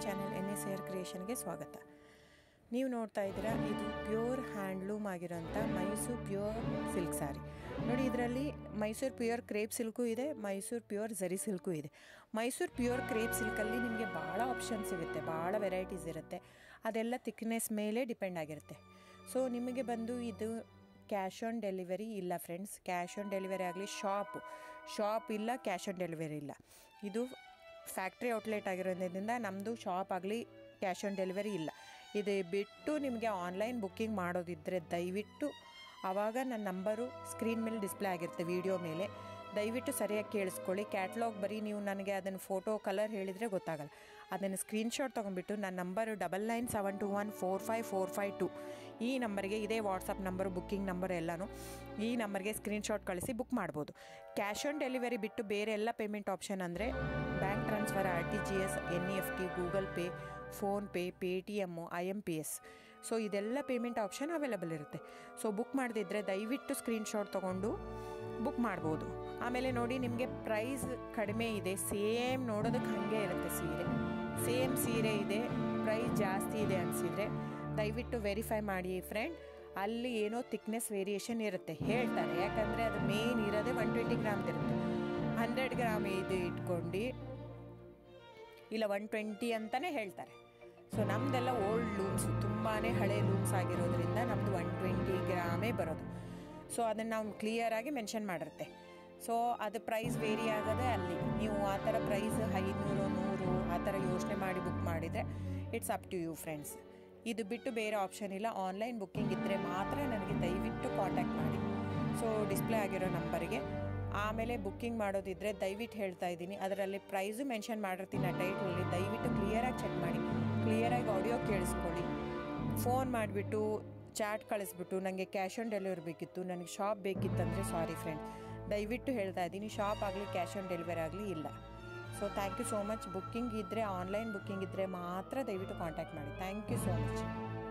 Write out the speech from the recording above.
channel N S air ಕ್ರಿಯೇಷನ್ಗೆ ಸ್ವಾಗತ ನೀವು ನೋಡ್ತಾ ಇದ್ದೀರಾ ಇದು ಪ್ಯೂರ್ ಹ್ಯಾಂಡ್ಲೂಮ್ ಆಗಿರೋಂಥ ಮೈಸೂರು ಪ್ಯೂರ್ ಸಿಲ್ಕ್ ಸ್ಯಾರಿ ನೋಡಿ ಇದರಲ್ಲಿ ಮೈಸೂರು ಪ್ಯೂರ್ ಕ್ರೇಪ್ ಸಿಲ್ಕು ಇದೆ ಮೈಸೂರು ಪ್ಯೂರ್ ಝರಿ ಸಿಲ್ಕು ಇದೆ ಮೈಸೂರು ಪ್ಯೂರ್ ಕ್ರೇಪ್ ಸಿಲ್ಕಲ್ಲಿ ನಿಮಗೆ ಭಾಳ ಆಪ್ಷನ್ಸ್ ಸಿಗುತ್ತೆ ಭಾಳ ವೆರೈಟೀಸ್ ಇರುತ್ತೆ ಅದೆಲ್ಲ ಥಿಕ್ನೆಸ್ ಮೇಲೆ ಡಿಪೆಂಡ್ ಆಗಿರುತ್ತೆ ಸೊ ನಿಮಗೆ ಬಂದು ಇದು ಕ್ಯಾಶ್ ಆನ್ ಡೆಲಿವರಿ ಇಲ್ಲ ಫ್ರೆಂಡ್ಸ್ ಕ್ಯಾಶ್ ಆನ್ ಡೆಲಿವರಿ ಆಗಲಿ ಶಾಪ್ ಶಾಪ್ ಇಲ್ಲ ಕ್ಯಾಶ್ ಆನ್ ಡೆಲಿವರಿ ಇಲ್ಲ ಇದು ಫ್ಯಾಕ್ಟ್ರಿ ಔಟ್ಲೆಟ್ ಆಗಿರೋದ್ರಿಂದ ನಮ್ಮದು ಶಾಪ್ ಆಗಲಿ ಕ್ಯಾಶ್ ಆನ್ ಡೆಲಿವರಿ ಇಲ್ಲ ಇದು ಬಿಟ್ಟು ನಿಮಗೆ ಆನ್ಲೈನ್ ಬುಕ್ಕಿಂಗ್ ಮಾಡೋದಿದ್ದರೆ ದಯವಿಟ್ಟು ಆವಾಗ ನನ್ನ ನಂಬರು ಸ್ಕ್ರೀನ್ ಮೇಲೆ ಡಿಸ್ಪ್ಲೇ ಆಗಿರುತ್ತೆ ವಿಡಿಯೋ ಮೇಲೆ ದಯವಿಟ್ಟು ಸರಿಯಾಗಿ ಕೇಳಿಸ್ಕೊಳ್ಳಿ ಕ್ಯಾಟ್ಲಾಗ್ ಬರೀ ನೀವು ನನಗೆ ಅದನ್ನು ಫೋಟೋ ಕಲರ್ ಹೇಳಿದರೆ ಗೊತ್ತಾಗಲ್ಲ ಅದನ್ನು ಸ್ಕ್ರೀನ್ಶಾಟ್ ತೊಗೊಂಡ್ಬಿಟ್ಟು ನನ್ನ number double nine seven two one four five four five two ಈ ನಂಬರ್ಗೆ ಇದೇ ವಾಟ್ಸಪ್ ನಂಬರು ಬುಕ್ಕಿಂಗ್ ನಂಬರ್ ಎಲ್ಲನೂ ಈ ನಂಬರ್ಗೆ ಸ್ಕ್ರೀನ್ಶಾಟ್ ಕಳಿಸಿ ಬುಕ್ ಮಾಡ್ಬೋದು ಕ್ಯಾಶ್ ಆನ್ ಡೆಲಿವರಿ ಬಿಟ್ಟು ಬೇರೆ ಎಲ್ಲ ಪೇಮೆಂಟ್ ಆಪ್ಷನ್ ಅಂದರೆ bank transfer R T G S N E F T Google pay PhonePe Paytm I M P S so ಇದೆಲ್ಲ ಪೇಮೆಂಟ್ ಆಪ್ಷನ್ ಅವೈಲೇಬಲ್ ಇರುತ್ತೆ so book ಮಾಡದಿದ್ದರೆ ದಯವಿಟ್ಟು screenshot ತೊಗೊಂಡು book ಮಾಡ್ಬೋದು ಆಮೇಲೆ ನೋಡಿ ನಿಮಗೆ ಪ್ರೈಸ್ ಕಡಿಮೆ ಇದೆ ಸೇಮ್ ನೋಡೋದಕ್ಕೆ ಹಾಗೆ ಇರುತ್ತೆ ಸೀರೆ ಸೇಮ್ ಸೀರೆ ಇದೆ ಪ್ರೈಸ್ ಜಾಸ್ತಿ ಇದೆ ಅನಿಸಿದರೆ ದಯವಿಟ್ಟು ವೆರಿಫೈ ಮಾಡಿ ಫ್ರೆಂಡ್ ಅಲ್ಲಿ ಏನೋ ಥಿಕ್ನೆಸ್ ವೇರಿಯೇಷನ್ ಇರುತ್ತೆ ಹೇಳ್ತಾರೆ ಯಾಕಂದರೆ ಅದು ಮೇನ್ ಇರೋದೇ ಒನ್ ಟ್ವೆಂಟಿ ಗ್ರಾಮ್ದು ಇರುತ್ತೆ ಹಂಡ್ರೆಡ್ ಗ್ರಾಮ್ ಇದು ಇಟ್ಕೊಂಡು ಇಲ್ಲ ಒನ್ ಟ್ವೆಂಟಿ ಅಂತಲೇ ಹೇಳ್ತಾರೆ ಸೊ ನಮ್ಮದೆಲ್ಲ ಓಲ್ಡ್ ಲೂಮ್ಸ್ ತುಂಬಾ ಹಳೆ ಲೂಮ್ಸ್ ಆಗಿರೋದ್ರಿಂದ ನಮ್ಮದು ಒನ್ ಟ್ವೆಂಟಿ ಗ್ರಾಮೇ ಬರೋದು ಸೊ ಅದನ್ನು ನಾವು ಕ್ಲಿಯರಾಗಿ ಮೆನ್ಷನ್ ಮಾಡಿರುತ್ತೆ ಸೊ ಅದು ಪ್ರೈಸ್ ವೇರಿ ಆಗೋದೇ ಅಲ್ಲಿ ನೀವು ಆ ಥರ ಪ್ರೈಸ್ ಐನೂರು ನೂರು ಆ ಥರ ಯೋಚನೆ ಮಾಡಿ ಬುಕ್ ಮಾಡಿದರೆ it's up to you friends ಇದು ಬಿಟ್ಟು ಬೇರೆ ಆಪ್ಷನ್ ಇಲ್ಲ ಆನ್ಲೈನ್ ಬುಕ್ಕಿಂಗ್ ಇದ್ದರೆ ಮಾತ್ರ ನನಗೆ ದಯವಿಟ್ಟು ಕಾಂಟ್ಯಾಕ್ಟ್ ಮಾಡಿ ಸೊ ಡಿಸ್ಪ್ಲೇ ಆಗಿರೋ ನಂಬರಿಗೆ ಆಮೇಲೆ ಬುಕ್ಕಿಂಗ್ ಮಾಡೋದಿದ್ದರೆ ದಯವಿಟ್ಟು ಹೇಳ್ತಾ ಇದ್ದೀನಿ ಅದರಲ್ಲಿ ಪ್ರೈಸು ಮೆನ್ಷನ್ ಮಾಡಿರ್ತೀನಿ ಆ ಟೈಟಲಲ್ಲಿ ದಯವಿಟ್ಟು ಕ್ಲಿಯರಾಗಿ ಚೆಕ್ ಮಾಡಿ ಕ್ಲಿಯರಾಗಿ ಆಡಿಯೋ ಕೇಳಿಸ್ಕೊಳ್ಳಿ ಫೋನ್ ಮಾಡಿಬಿಟ್ಟು ಚಾಟ್ ಕಳಿಸ್ಬಿಟ್ಟು ನನಗೆ ಕ್ಯಾಶ್ ಆನ್ ಡೆಲಿವರಿ ಬೇಕಿತ್ತು ನನಗೆ ಶಾಪ್ ಬೇಕಿತ್ತಂದರೆ ಸಾರಿ ಫ್ರೆಂಡ್ಸ್ ದಯವಿಟ್ಟು ಹೇಳ್ತಾ ಇದ್ದೀನಿ ಶಾಪ್ ಆಗಲಿ ಕ್ಯಾಶ್ ಆನ್ ಡೆಲಿವರಿ ಆಗಲಿ ಇಲ್ಲ so thank you so much booking ಇದ್ದರೆ ಆನ್ಲೈನ್ ಬುಕ್ಕಿಂಗ್ ಇದ್ದರೆ ಮಾತ್ರ ದಯವಿಟ್ಟು ಕಾಂಟ್ಯಾಕ್ಟ್ ಮಾಡಿ ಥ್ಯಾಂಕ್ ಯು ಸೋ ಮಚ್